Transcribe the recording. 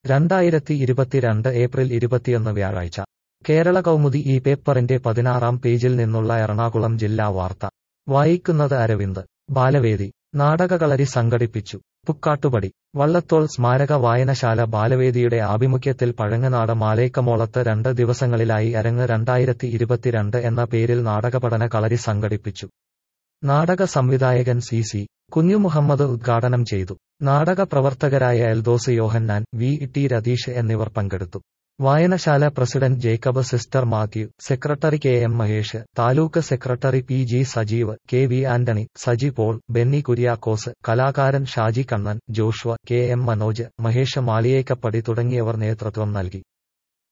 രണ്ടായിരത്തി ഇരുപത്തിരണ്ട് ഏപ്രിൽ ഇരുപത്തിയൊന്ന് വ്യാഴാഴ്ച കേരള കൗമുദി ഈ പേപ്പറിന്റെ പതിനാറാം പേജിൽ നിന്നുള്ള എറണാകുളം ജില്ലാ വാർത്ത വായിക്കുന്നത് അരവിന്ദ് ബാലവേദി നാടകകളരി സംഘടിപ്പിച്ചു പുക്കാട്ടുപടി വള്ളത്തോൾ സ്മാരക വായനശാല ബാലവേദിയുടെ ആഭിമുഖ്യത്തിൽ പഴങ്ങനാട് മാലേക്കമോളത്ത് രണ്ട് ദിവസങ്ങളിലായി അരങ്ങ് രണ്ടായിരത്തി ഇരുപത്തിരണ്ട് എന്ന പേരിൽ നാടകപഠന കളരി സംഘടിപ്പിച്ചു നാടക സംവിധായകൻ സി സി കുഞ്ഞുമുഹമ്മദ് ഉദ്ഘാടനം ചെയ്തു നാടക പ്രവർത്തകരായ എൽദോസ് യോഹന്നാൻ വി ടി രതീഷ് എന്നിവർ പങ്കെടുത്തു വായനശാല president Jacob sister Mathew secretary K M Mahesh taluk secretary P G Sajeev K V Antony Saji Paul Benny Kuriakose കലാകാരൻ ഷാജി കണ്ണൻ ജോഷ്വ കെ എം മനോജ് മഹേഷ് മാളിയേക്കപ്പടി തുടങ്ങിയവർ നേതൃത്വം നൽകി